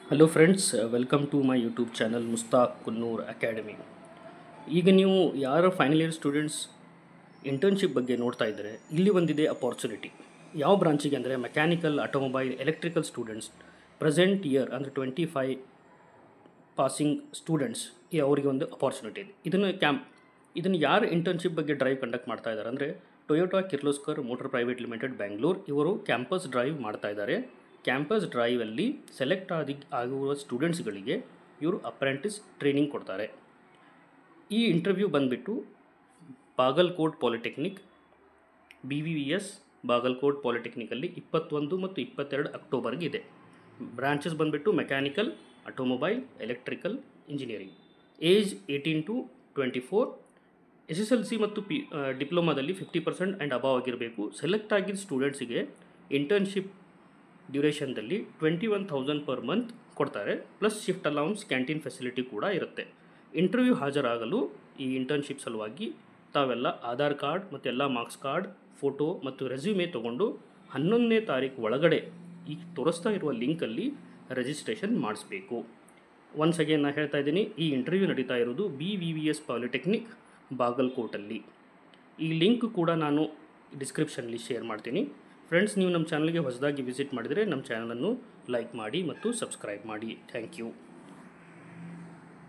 hello friends welcome to my YouTube channel Mushtaq Kunnur academy ಈಗ ನೀವು ಯಾರು ಫೈನಲ್ ಇಯರ್ ಸ್ಟೂಡೆಂಟ್ಸ್ ಇಂಟರ್ನ್ಶಿಪ್ ಬಗ್ಗೆ ನೋಡ್ತಾ ಇದ್ದರೆ ಇಲ್ಲಿ ಒಂದಿದೆ ಅಪಾರ್ಚುನಿಟಿ ಯಾವ ಬ್ರಾಂಚಿಗೆ ಅಂದರೆ mechanical automobile electrical students present year ಅಂದರೆ ಟ್ವೆಂಟಿ ಫೈ ಪಾಸಿಂಗ್ ಸ್ಟೂಡೆಂಟ್ಸ್ ಈ ಅವರಿಗೆ ಒಂದು ಅಪಾರ್ಚುನಿಟಿ ಇದೆ ಇದನ್ನು ಕ್ಯಾಂಪ್ ಇದನ್ನು ಯಾರು ಇಂಟರ್ನ್ಶಿಪ್ ಬಗ್ಗೆ ಡ್ರೈವ್ ಕಂಡಕ್ಟ್ ಮಾಡ್ತಾ ಇದ್ದಾರೆ ಅಂದರೆ Toyota Kirloskar motor private limited Bangalore ಇವರು ಕ್ಯಾಂಪಸ್ ಡ್ರೈವ್ ಮಾಡ್ತಾ ಇದ್ದಾರೆ ಕ್ಯಾಂಪಸ್ ಡ್ರೈವಲ್ಲಿ ಸೆಲೆಕ್ಟ್ ಆದಿ ಆಗಿರುವ ಸ್ಟೂಡೆಂಟ್ಸ್ಗಳಿಗೆ ಇವರು ಅಪ್ರೆಂಟಿಸ್ ಟ್ರೈನಿಂಗ್ ಕೊಡ್ತಾರೆ ಈ ಇಂಟರ್ವ್ಯೂ ಬಂದುಬಿಟ್ಟು Bagalkot polytechnic B V V S Bagalkot ಪಾಲಿಟೆಕ್ನಿಕಲ್ಲಿ ಇಪ್ಪತ್ತೊಂದು ಮತ್ತು ಇಪ್ಪತ್ತೆರಡು ಅಕ್ಟೋಬರ್ಗೆ ಇದೆ ಬ್ರಾಂಚಸ್ ಬಂದುಬಿಟ್ಟು mechanical automobile electrical engineering age eighteen to twenty four S S L C ಮತ್ತು ಪಿ ಡಿಪ್ಲೊಮಾದಲ್ಲಿ ಫಿಫ್ಟಿ ಪರ್ಸೆಂಟ್ ಆ್ಯಂಡ್ ಅಬಾವ್ ಆಗಿರಬೇಕು ಸೆಲೆಕ್ಟ್ ಆಗಿದ್ದ ಸ್ಟೂಡೆಂಟ್ಸಿಗೆ ಇಂಟರ್ನ್ಶಿಪ್ ಡ್ಯೂರೇಷನ್ದಲ್ಲಿ twenty one thousand per month ಕೊಡ್ತಾರೆ plus shift allowance canteen facility ಕೂಡ ಇರುತ್ತೆ ಇಂಟರ್ವ್ಯೂ ಹಾಜರಾಗಲು ಈ ಇಂಟರ್ನ್ಶಿಪ್ ಸಲುವಾಗಿ ತಾವೆಲ್ಲ ಆಧಾರ್ ಕಾರ್ಡ್ ಮತ್ತು ಎಲ್ಲ ಮಾರ್ಕ್ಸ್ ಕಾರ್ಡ್ ಫೋಟೋ ಮತ್ತು ರೆಸ್ಯೂಮೆ ತೊಗೊಂಡು ಹನ್ನೊಂದನೇ ತಾರೀಕು ಒಳಗಡೆ ಈ ತೋರಿಸ್ತಾ ಇರುವ ಲಿಂಕಲ್ಲಿ ರಿಜಿಸ್ಟ್ರೇಷನ್ ಮಾಡಿಸ್ಬೇಕು ಒನ್ಸ್ ಅಗೇನ್ ನಾನು ಹೇಳ್ತಾ ಇದ್ದೀನಿ ಈ ಇಂಟರ್ವ್ಯೂ ನಡೀತಾ ಇರೋದು B V V S polytechnic ಬಾಗಲ್ಕೋಟಲ್ಲಿ ಈ ಲಿಂಕ್ ಕೂಡ ನಾನು ಡಿಸ್ಕ್ರಿಪ್ಷನಲ್ಲಿ ಶೇರ್ ಮಾಡ್ತೀನಿ ಫ್ರೆಂಡ್ಸ್ ನೀವು ನಮ್ಮ ಚಾನಲ್ಗೆ ಹೊಸದಾಗಿ ವಿಸಿಟ್ ಮಾಡಿದರೆ ನಮ್ಮ ಚಾನಲನ್ನು ಲೈಕ್ ಮಾಡಿ ಮತ್ತು ಸಬ್ಸ್ಕ್ರೈಬ್ ಮಾಡಿ ಥ್ಯಾಂಕ್ ಯು